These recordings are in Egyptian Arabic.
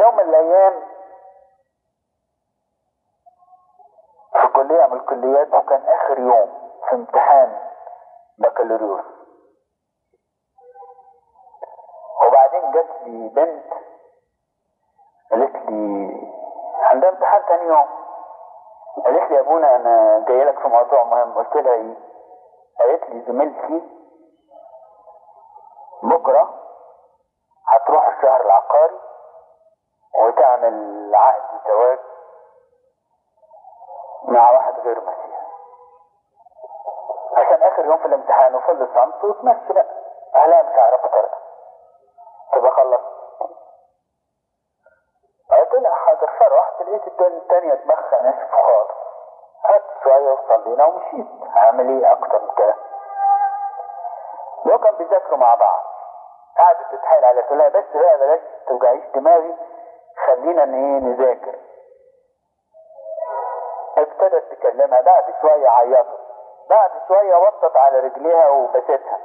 يوم من الايام في كلية من الكليات وكان اخر يوم في امتحان بكالوريوس وبعدين جات لي بنت قالت لي عندها امتحان تاني يوم قالت لي يا ابونا انا جاي لك في موضوع مهم قلت لها ايه قالت لي زميلتي بكره هتروح الشهر العقاري وتعمل عقد زواج مع واحد غير مسيحي عشان اخر يوم في الامتحان وفي الصمت وتمشي بقى اهلها مش هيعرفوا طريقها تبقى خلصت قلت لها حاضر فرحت لقيت الدنيا التانية دماغها ناشف خالص قعدت شوية وصلينا ومشيت هعمل ايه اكتر من كده لو كان بيذاكروا مع بعض قعدت تتحايل على تقول لها بس بقى بلاش توجعيش دماغي خلينا ان ايه نذاكر ابتدت تكلمها بعد شوية عيطت بعد شوية وطت على رجليها وبستها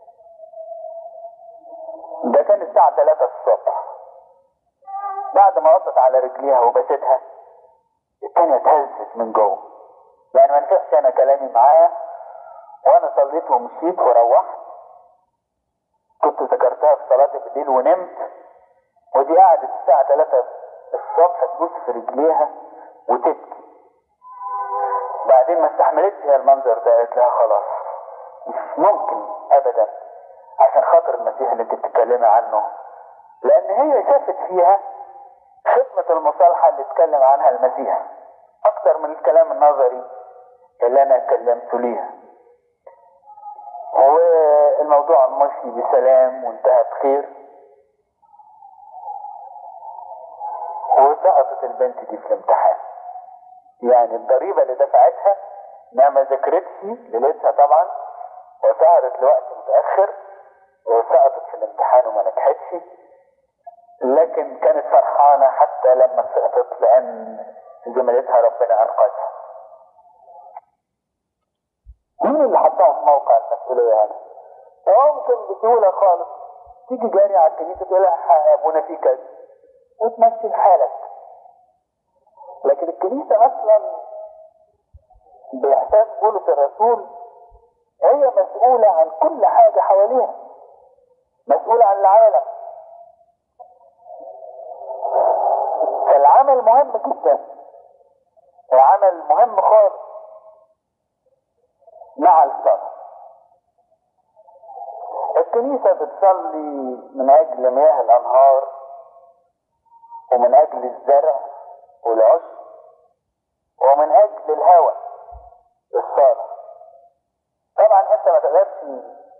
ده كان الساعة 3 الصبح بعد ما وطت على رجليها وبستها التانية اتهزت من جوه يعني ما نفعش انا كلامي معاها وانا صليت ومشيت وروحت كنت ذكرتها في صلاة بالليل ونمت ودي قعدت الساعة 3 الصبح تبص في رجليها وتبكي بعدين ما استحملتش هي المنظر ده قالت لها خلاص مش ممكن ابدا عشان خاطر المسيح اللي انت بتتكلمي عنه لان هي شافت فيها خدمة المصالحة اللي اتكلم عنها المسيح اكتر من الكلام النظري اللي انا اتكلمت ليها والموضوع مشي بسلام وانتهى بخير وسقطت البنت دي في الامتحان يعني الضريبة اللي دفعتها انها ما ذاكرتش ليلتها طبعا وسهرت لوقت متأخر وسقطت في الامتحان وما نجحتش لكن كانت فرحانة حتى لما سقطت لأن زميلتها ربنا أنقذها مين اللي حطها في موقع المسؤولية هنا؟ ممكن بسهولة خالص تيجي جاري على الكنيسة تقول لها أبونا في كذا وتمشي لحالك لكن الكنيسة أصلا بإحساس بولس الرسول هي مسؤولة عن كل حاجة حواليها مسؤولة عن العالم فالعمل مهم جدا العمل مهم خالص مع الصلاة الكنيسة بتصلي من أجل مياه الأنهار ومن أجل الزرع والعشب ومن أجل الهواء الصالح طبعا أنت ما تقدرش